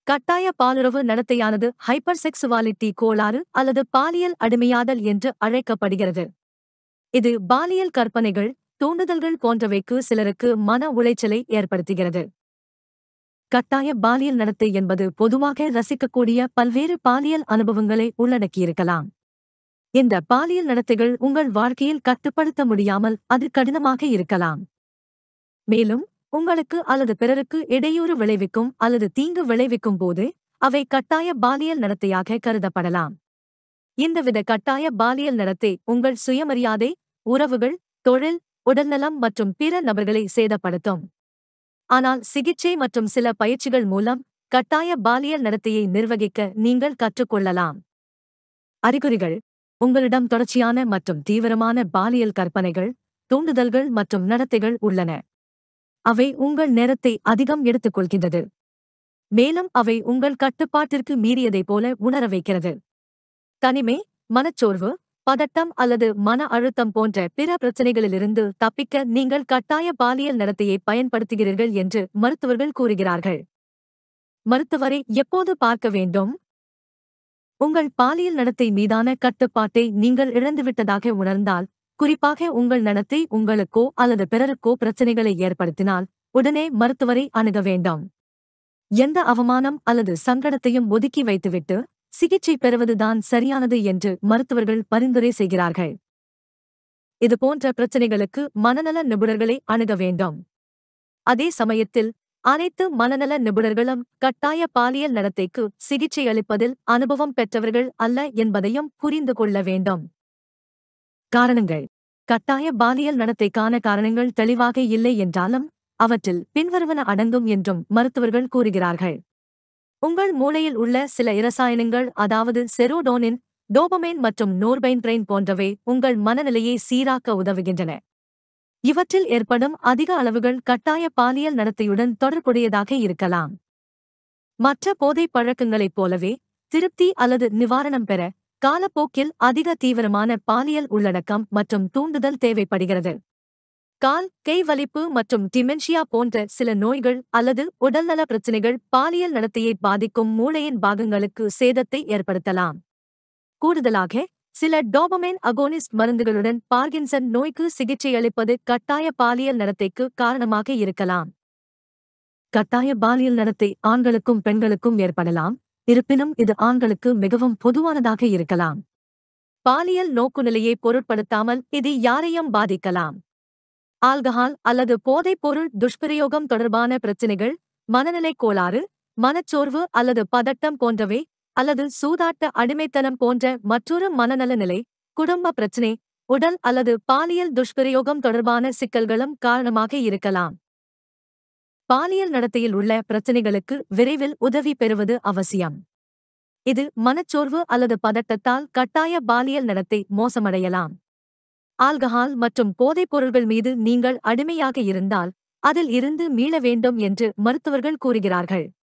கட்டாய பாலுறவு நடத்தையானது hyper sexuality கோளாறு அல்லது பாலியல் அடிமையாதல் என்று அழைக்கப்படுகிறது இது பாலியல் கற்பனைகள் தூண்டுதல்கள் போன்றவைக்கு சிலருக்கு மன உளைச்சலை ஏற்படுத்துகிறது கட்டாய பாலியல் நடத்தை என்பது பொதுவாக ரசிக்கக்கூடிய பல்வேறு பாலியல் அனுபவங்களை உள்ளடக்கியிருக்கலாம் இந்த பாலியல் நடத்தைகள் உங்கள் வாழ்க்கையில் கட்டுப்படுத்த முடியாமல் அது கடினமாக இருக்கலாம் மேலும் உங்களுக்கு அல்லது பிறருக்கு இடையூறு விளைவிக்கும் அல்லது தீங்கு விளைவிக்கும் போது அவை கட்டாய பாலியல் நடத்தையாக கருதப்படலாம் இந்தவித கட்டாய பாலியல் நடத்தை உங்கள் சுயமரியாதை உறவுகள் தொழில் உடல்நலம் மற்றும் பிற நபர்களை சேதப்படுத்தும் ஆனால் சிகிச்சை மற்றும் சில பயிற்சிகள் மூலம் கட்டாய பாலியல் நடத்தையை நிர்வகிக்க நீங்கள் கற்றுக்கொள்ளலாம் அறிகுறிகள் உங்களிடம் தொடர்ச்சியான மற்றும் தீவிரமான பாலியல் கற்பனைகள் தூண்டுதல்கள் மற்றும் நடத்தைகள் உள்ளன அவை உங்கள் நேரத்தை அதிகம் எடுத்துக்கொள்கின்றது மேலும் அவை உங்கள் கட்டுப்பாட்டிற்கு மீறியதைப் போல உணர வைக்கிறது தனிமை மனச்சோர்வு பதட்டம் அல்லது மன அழுத்தம் போன்ற பிற பிரச்சனைகளிலிருந்து தப்பிக்க நீங்கள் கட்டாய பாலியல் நடத்தையை பயன்படுத்துகிறீர்கள் என்று மருத்துவர்கள் கூறுகிறார்கள் மருத்துவரை எப்போது பார்க்க வேண்டும் உங்கள் பாலியல் நடத்தை மீதான கட்டுப்பாட்டை நீங்கள் இழந்துவிட்டதாக உணர்ந்தால் குறிப்பாக உங்கள் நடத்தை உங்களுக்கோ அல்லது பிறருக்கோ பிரச்சனைகளை ஏற்படுத்தினால் உடனே மருத்துவரை அணுக வேண்டாம் எந்த அவமானம் அல்லது சங்கடத்தையும் ஒதுக்கி வைத்துவிட்டு சிகிச்சை பெறுவதுதான் சரியானது என்று மருத்துவர்கள் பரிந்துரை செய்கிறார்கள் இதுபோன்ற பிரச்சனைகளுக்கு மனநல நிபுணர்களை அணுக வேண்டும் அதே சமயத்தில் அனைத்து மனநல நிபுணர்களும் கட்டாய பாலியல் நடத்தைக்கு சிகிச்சை அளிப்பதில் அனுபவம் பெற்றவர்கள் அல்ல என்பதையும் புரிந்து கொள்ள வேண்டும் காரணங்கள் கட்டாய பாலியல் நடத்தைக்கான காரணங்கள் தெளிவாக இல்லை என்றாலும் அவற்றில் பின்வருவன அடங்கும் என்றும் மருத்துவர்கள் கூறுகிறார்கள் உங்கள் மூளையில் உள்ள சில இரசாயனங்கள் அதாவது செரோடோனின் டோபமைன் மற்றும் நோர்பைன்ட்ரைன் போன்றவை உங்கள் மனநிலையை சீராக்க உதவுகின்றன இவற்றில் ஏற்படும் அதிக அளவுகள் கட்டாய பாலியல் நடத்தையுடன் தொடர்புடையதாக இருக்கலாம் மற்ற போதைப் பழக்கங்களைப் போலவே திருப்தி அல்லது நிவாரணம் பெற காலப்போக்கில் அதிக தீவிரமான பாலியல் உள்ளடக்கம் மற்றும் தூண்டுதல் தேவைப்படுகிறது கால் கை வலிப்பு மற்றும் டிமென்ஷியா போன்ற சில நோய்கள் அல்லது உடல்நல பிரச்சினைகள் பாலியல் நடத்தையை பாதிக்கும் மூளையின் பாகங்களுக்கு சேதத்தை ஏற்படுத்தலாம் கூடுதலாக சில டோபமைன் அகோனிஸ்ட் மருந்துகளுடன் பார்கின்சன் நோய்க்கு சிகிச்சை அளிப்பது கட்டாய பாலியல் நடத்தைக்கு காரணமாக இருக்கலாம் கட்டாய பாலியல் நடத்தை ஆண்களுக்கும் பெண்களுக்கும் ஏற்படலாம் இருப்பினும் இது ஆண்களுக்கு மிகவும் பொதுவானதாக இருக்கலாம் பாலியல் நோக்குநிலையை பொருட்படுத்தாமல் இது யாரையும் பாதிக்கலாம் ஆல்கஹால் அல்லது போதைப்பொருள் துஷ்பிரயோகம் தொடர்பான பிரச்சினைகள் மனநிலைக் கோளாறு மனச்சோர்வு அல்லது பதட்டம் போன்றவை அல்லது சூதாட்ட அடிமைத்தனம் போன்ற மற்றொரு மனநல நிலை குடும்ப பிரச்சினை உடல் அல்லது பாலியல் துஷ்பிரயோகம் தொடர்பான சிக்கல்களும் காரணமாக இருக்கலாம் பாலியல் நடத்தையில் உள்ள பிரச்சினைகளுக்கு விரைவில் உதவி பெறுவது அவசியம் இது மனச்சோர்வு அல்லது பதட்டத்தால் கட்டாய பாலியல் நடத்தை மோசமடையலாம் ஆல்கஹால் மற்றும் போதைப் பொருள்கள் மீது நீங்கள் அடிமையாக இருந்தால் அதில் இருந்து மீள வேண்டும் என்று மருத்துவர்கள் கூறுகிறார்கள்